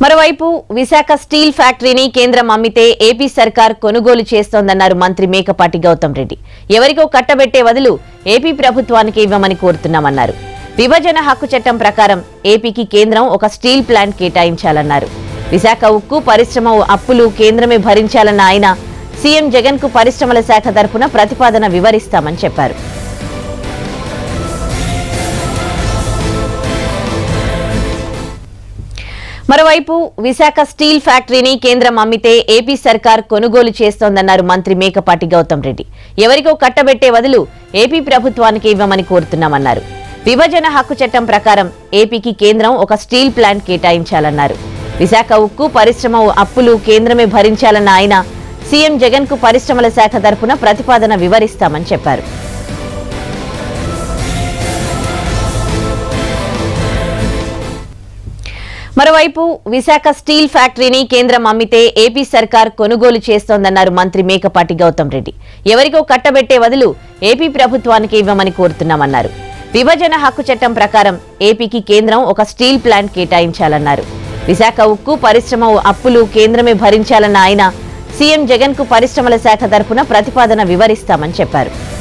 మరోవైపు విశాఖ స్టీల్ ఫ్యాక్టరీని కేంద్రం అమ్మితే ఏపీ సర్కార్ కొనుగోలు చేస్తోందన్నారు మంత్రి మేకపాటి గౌతమ్ రెడ్డి ఎవరికో కట్టబెట్టే బదులు ఏపీ ప్రభుత్వానికి ఇవ్వమని కోరుతున్నామన్నారు విభజన హక్కు చట్టం ప్రకారం ఏపీకి కేంద్రం ఒక స్టీల్ ప్లాంట్ కేటాయించాలన్నారు విశాఖ ఉక్కు పరిశ్రమ అప్పులు కేంద్రమే భరించాలన్న ఆయన సీఎం జగన్ కు పరిశ్రమల శాఖ తరపున ప్రతిపాదన వివరిస్తామని చెప్పారు మరోవైపు విశాఖ స్టీల్ ఫ్యాక్టరీని కేంద్రం అమ్మితే ఏపీ సర్కార్ కొనుగోలు చేస్తోందన్నారు మంత్రి మేకపాటి గౌతమ్ రెడ్డి ఎవరికో కట్టబెట్టే బదులు ఏపీ ప్రభుత్వానికి ఇవ్వమని కోరుతున్నామన్నారు విభజన హక్కు చట్టం ప్రకారం ఏపీకి కేంద్రం ఒక స్టీల్ ప్లాంట్ కేటాయించాలన్నారు విశాఖ ఉక్కు పరిశ్రమ అప్పులు కేంద్రమే భరించాలన్న ఆయన సీఎం జగన్ కు పరిశ్రమల శాఖ తరపున ప్రతిపాదన వివరిస్తామని చెప్పారు మరోవైపు విశాఖ స్టీల్ ఫ్యాక్టరీని కేంద్రం అమ్మితే ఏపీ సర్కార్ కొనుగోలు చేస్తోందన్నారు మంత్రి మేకపాటి గౌతమ్ రెడ్డి ఎవరికో కట్టబెట్టే బదులు ఏపీ ప్రభుత్వానికి ఇవ్వమని కోరుతున్నామన్నారు విభజన హక్కు చట్టం ప్రకారం ఏపీకి కేంద్రం ఒక స్టీల్ ప్లాంట్ కేటాయించాలన్నారు విశాఖ ఉక్కు పరిశ్రమ అప్పులు కేంద్రమే భరించాలన్న ఆయన సీఎం జగన్ కు పరిశ్రమల శాఖ తరపున ప్రతిపాదన వివరిస్తామని చెప్పారు